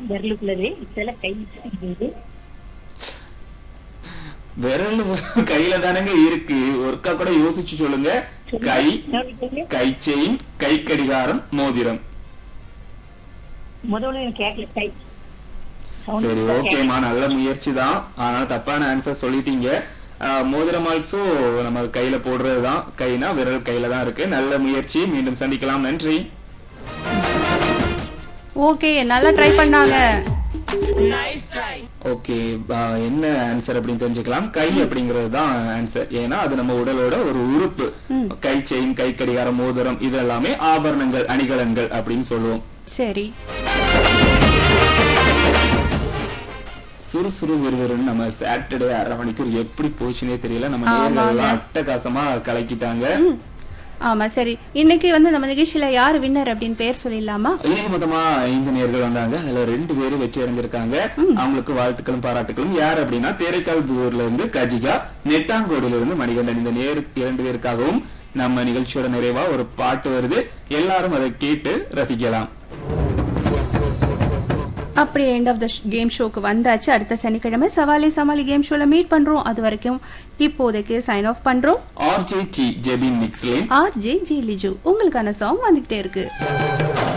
விரலுக்குள்ளதே சில கை இருக்குது விரல் கையில தானங்க இருக்கு ஒருக்கா கூட யோசிச்சு சொல்லுங்க கை சொல்லுங்க. கை செயின் கை கடிகாரம் மோதிரம் முதல்ல எனக்கு கேட்கல கை Sound சரி கேட்கல. ஓகேமா நல்ல முயற்சி தான் ஆனா தப்பான ஆன்சர் சொல்லிட்டீங்க ஆஹ், மோதிரம் ஆல்சோ நம்ம கையில போடுறதுதான் கைனா விரல் கையில தான் இருக்கு நல்ல முயற்சி மீண்டும் சந்திக்கலாம் நன்றி ஓகே நல்லா ட்ரை பண்ணாங்க ஓகே என்ன ஆன்சர் அப்படின்னு தெரிஞ்சுக்கலாம் கை அப்படிங்கிறது தான் ஆன்சர் ஏன்னா அது நம்ம உடலோட ஒரு உறுப்பு கை செயின் கை கடிகாரம் மோதிரம் இது எல்லாமே ஆபரணங்கள் அணிகலன்கள் அப்படின்னு சொல்லுவோம் சரி சுறுசுறு விறுவிறுன்னு நம்ம சாட்டர்டே அரை மணிக்கூர் எப்படி போச்சுனே தெரியல நம்ம ஆமாங்க. நேர்கள்லாம் அட்டகாசமா கலக்கிட்டாங்க ஆமா சரி இன்னைக்கு வந்து நம்ம நிகழ்ச்சியில யார் வின்னர் அப்படின்னு பேர் சொல்லிடலாமா இன்னைக்கு மொத்தமா ஐந்து நேர்கள் வந்தாங்க அதுல ரெண்டு பேரும் வெற்றி அடைஞ்சிருக்காங்க அவங்களுக்கு வாழ்த்துக்களும் பாராட்டுகளும் யார் அப்படின்னா தேரைக்கால் தூர்ல இருந்து கஜிகா நெட்டாங்கோடியில இருந்து மணிகண்டன் இந்த நேர் இரண்டு பேருக்காகவும் நம்ம நிகழ்ச்சியோட நிறைவா ஒரு பாட்டு வருது எல்லாரும் அதை கேட்டு ரசிக்கலாம் அப்படி எண்ட் ஆஃப் த கேம் ஷோக்கு வந்தாச்சு அடுத்த சனிக்கிழமை சவாலி சமாளி கேம் ஷோல மீட் பண்றோம் அது வரைக்கும் இப்போதைக்கு சைன் ஆஃப் பண்றோம் ஆர்ஜே டி ஜெபின் மிக்ஸ்லேன் ஆர் ஜே ஜி லிஜு உங்களுக்கான சாங் வந்துகிட்டே இருக்கு